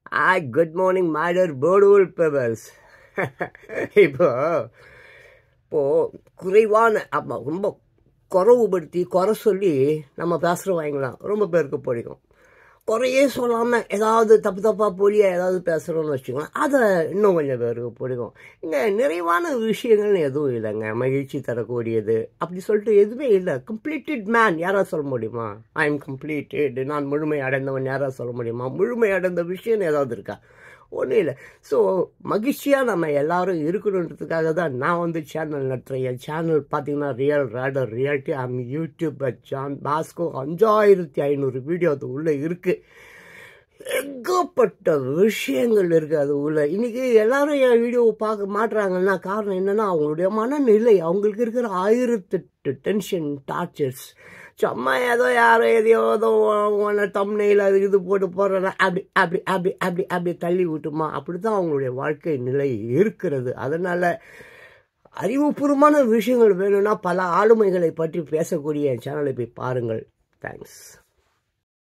Hi, good morning, my dear Birdwool Pebbles. இப்போ இப்போ குறைவான அப்போ ரொம்ப குறவுபடுத்தி குறை சொல்லி நம்ம பேசுகிறவாங்களாம் ரொம்ப பேருக்கு பிடிக்கும் குறையே சொல்லாமல் ஏதாவது தப்பு தப்பாக போலியா ஏதாவது பேசுகிறோன்னு வச்சுக்கோங்களேன் அதை இன்னும் கொஞ்சம் பேருக்கு பிடிக்கும் இங்கே நிறைவான விஷயங்கள்னு எதுவும் இல்லைங்க மகிழ்ச்சி தரக்கூடியது அப்படி சொல்லிட்டு எதுவுமே இல்லை கம்ப்ளீட்டட் மேன் யாராவது சொல்ல முடியுமா ஐ எம் கம்ப்ளீட்டட் நான் முழுமை அடைந்தவன் யாராவது சொல்ல முடியுமா முழுமை அடைந்த விஷயம்னு ஏதாவது இருக்கா ஒன்றும் இல்லை ஸோ மகிழ்ச்சியாக நம்ம எல்லாரும் இருக்கணுன்றதுக்காக தான் நான் வந்து சேனல் நடத்துகிறேன் என் சேனல் பார்த்தீங்கன்னா ரியல் ரேடர் reality I'm YouTube John Bosco அஞ்சாயிரத்தி ஐநூறு வீடியோ அது உள்ளே இருக்குது ஏகப்பட்ட விஷயங்கள் இருக்குது அது உள்ள இன்னைக்கு எல்லாரும் என் வீடியோவை பார்க்க மாட்டுறாங்கன்னா காரணம் என்னன்னா அவங்களுடைய மனநிலை அவங்களுக்கு இருக்கிற ஆயிரத்தெட்டு டென்ஷன் டார்ச்சர்ஸ் சும்மா ஏதோ யாரோ எதையோ ஏதோ தம்னையில் அது இது போட்டு போடுறேன்னா அப்படி அப்படி அப்படி அப்படி அப்படி தள்ளி விட்டுமா அப்படி தான் அவங்களுடைய வாழ்க்கை நிலை இருக்கிறது அதனால் அறிவுபூர்வமான விஷயங்கள் வேணும்னா பல ஆளுமைகளை பற்றி பேசக்கூடிய என் சேனலை போய் பாருங்கள் தேங்க்ஸ்